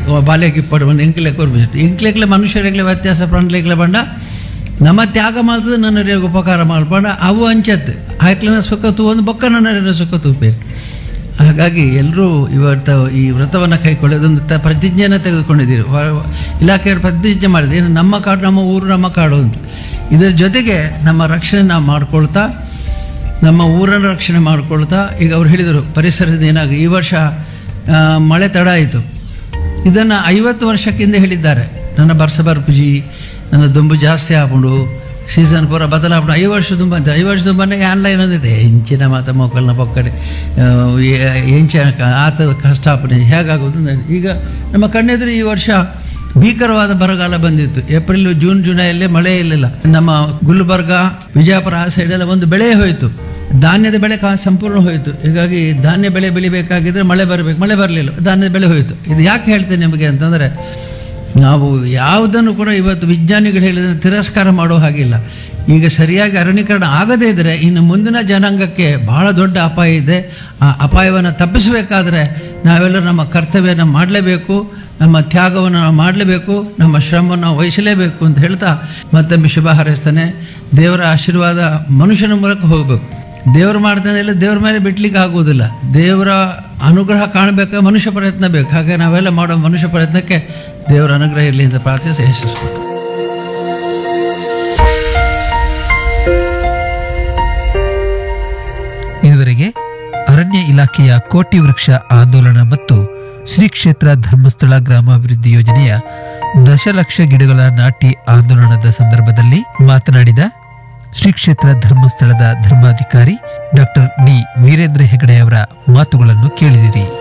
ಬಾಲ್ಯಕ್ಕೆ ಪಡುವನು ಎಂಕ್ಲೆಕ್ಕೆ ಬರ್ಬೇಕು ಎಂಕ್ಲೆಕ್ಲೆ ಮನುಷ್ಯರೆಗ್ಲೆ ವ್ಯತ್ಯಾಸ ಪ್ರಾಣಿಲೆಗ್ಲೆ ಬಂಡ ನಮ್ಮ ತ್ಯಾಗ ಮಾಡ್ತದೆ ನನ್ನ ಉಪಕಾರ ಮಾಡ್ಬೇಡ ಅವು ಅಂಚತ್ತೆ ಆಯ್ಕ್ಲನ ಸುಖ ತೂ ಒಂದು ಬೊಕ್ಕ ನನ್ನ ಸುಖ ತೂಪೇರು ಹಾಗಾಗಿ ಎಲ್ಲರೂ ಇವತ್ತು ಈ ವ್ರತವನ್ನು ಕೈಕೊಳ್ಳೋದೊಂದು ತ ಪ್ರತಿಜ್ಞೆಯನ್ನು ತೆಗೆದುಕೊಂಡಿದ್ದೀರಿ ವ- ಇಲಾಖೆಯವರು ಪ್ರತಿಜ್ಞೆ ಮಾಡಿದೆ ಏನು ನಮ್ಮ ಕಾಡು ನಮ್ಮ ಊರು ನಮ್ಮ ಕಾಡು ಅಂತ ಇದರ ಜೊತೆಗೆ ನಮ್ಮ ರಕ್ಷಣೆ ನಾವು ಮಾಡ್ಕೊಳ್ತಾ ನಮ್ಮ ಊರನ್ನು ರಕ್ಷಣೆ ಮಾಡ್ಕೊಳ್ತಾ ಈಗ ಅವ್ರು ಹೇಳಿದರು ಪರಿಸರದ ಏನಾಗಿ ಈ ವರ್ಷ ಆ, ಮಳೆ ತಡ ಆಯಿತು ಇದನ್ನು ಐವತ್ತು ವರ್ಷಕ್ಕಿಂತ ಹೇಳಿದ್ದಾರೆ ನನ್ನ ಬರ್ಸ ಬರ್ಪುಜಿ ನನ್ನ ದುಂಬು ಜಾಸ್ತಿ ಆಗ್ಬಿಡು ಸೀಸನ್ ಪೂರ ಬದಲಾಗ್ಬಿಡು ಐದು ವರ್ಷ ತುಂಬ ಅಂತ ಐದು ವರ್ಷ ತುಂಬನೇ ಆನ್ಲೈನ್ ಅಂದಿದೆ ಹೆಂಚಿನ ಮಾತ ಮೊಕ್ಕಲ್ನ ಪೊಕ್ಕಡೆ ಹೆಂಚ ಆತ ಕಷ್ಟಾಪನೆ ಹೇಗಾಗೋದು ಅಂತ. ಈಗ ನಮ್ಮ ಕಣ್ಣೆದುರು ಈ ವರ್ಷ ಭೀಕರವಾದ ಬರಗಾಲ ಬಂದಿತ್ತು ಏಪ್ರಿಲ್ ಜೂನ್ ಜುಲೈಯಲ್ಲೇ ಮಳೆ ಇರಲಿಲ್ಲ ನಮ್ಮ ಗುಲ್ಬರ್ಗ ವಿಜಯಪುರ ಆ ಸೈಡೆಲ್ಲ ಒಂದು ಬೆಳೆ ಹೋಯಿತು ಧಾನ್ಯದ ಬೆಳೆ ಕಾ ಸಂಪೂರ್ಣ ಹೋಯಿತು ಹೀಗಾಗಿ ಧಾನ್ಯ ಬೆಳೆ ಬೆಳಿಬೇಕಾಗಿದ್ರೆ ಮಳೆ ಬರಬೇಕು ಮಳೆ ಬರಲಿಲ್ಲ ಧಾನ್ಯದ ಬೆಳೆ ಹೋಯಿತು ಇದು ಯಾಕೆ ಹೇಳ್ತೇನೆ ನಿಮಗೆ ಅಂತಂದರೆ ನಾವು ಯಾವುದನ್ನು ಕೂಡ ಇವತ್ತು ವಿಜ್ಞಾನಿಗಳು ಹೇಳಿದ್ರೆ ತಿರಸ್ಕಾರ ಮಾಡೋ ಹಾಗಿಲ್ಲ ಈಗ ಸರಿಯಾಗಿ ಅರಣ್ಯೀಕರಣ ಆಗದೇ ಇದ್ದರೆ ಇನ್ನು ಮುಂದಿನ ಜನಾಂಗಕ್ಕೆ ಬಹಳ ದೊಡ್ಡ ಅಪಾಯ ಇದೆ ಆ ಅಪಾಯವನ್ನು ತಪ್ಪಿಸಬೇಕಾದ್ರೆ ನಾವೆಲ್ಲರೂ ನಮ್ಮ ಕರ್ತವ್ಯನ ಮಾಡಲೇಬೇಕು ನಮ್ಮ ತ್ಯಾಗವನ್ನು ನಾವು ಮಾಡಲೇಬೇಕು ನಮ್ಮ ಶ್ರಮವನ್ನು ನಾವು ವಹಿಸಲೇಬೇಕು ಅಂತ ಹೇಳ್ತಾ ಮತ್ತೊಮ್ಮೆ ಶುಭ ಹಾರೈಸ್ತಾನೆ ದೇವರ ಆಶೀರ್ವಾದ ಮನುಷ್ಯನ ಮೂಲಕ ಹೋಗಬೇಕು ದೇವರು ಮಾಡ್ತಾನೆ ಇಲ್ಲ ದೇವ್ರ ಮೇಲೆ ಬಿಡ್ಲಿಕ್ಕೆ ಆಗುವುದಿಲ್ಲ ದೇವರ ಅನುಗ್ರಹ ಕಾಣಬೇಕು ಮನುಷ್ಯ ಪ್ರಯತ್ನ ಬೇಕು ಹಾಗೆ ನಾವೆಲ್ಲ ಮಾಡೋ ಮನುಷ್ಯ ಪ್ರಯತ್ನಕ್ಕೆ ದೇವರ ಅನುಗ್ರಹ ಇರಲಿ ಅಂತ ಪ್ರಾರ್ಥಿಸಿ ಯಶಸ್ವಿ ಇದುವರೆಗೆ ಅರಣ್ಯ ಇಲಾಖೆಯ ಕೋಟಿ ವೃಕ್ಷ ಆಂದೋಲನ ಮತ್ತು ಶ್ರೀ ಕ್ಷೇತ್ರ ಧರ್ಮಸ್ಥಳ ಗ್ರಾಮಾಭಿವೃದ್ಧಿ ಯೋಜನೆಯ ದಶಲಕ್ಷ ಗಿಡಗಳ ನಾಟಿ ಆಂದೋಲನದ ಸಂದರ್ಭದಲ್ಲಿ ಮಾತನಾಡಿದ ಶ್ರೀ ಕ್ಷೇತ್ರ ಧರ್ಮಸ್ಥಳದ ಧರ್ಮಾಧಿಕಾರಿ ಡಾಕ್ಟರ್ ಡಿ ವೀರೇಂದ್ರ ಹೆಗಡೆ ಅವರ ಮಾತುಗಳನ್ನು ಕೇಳಿದಿರಿ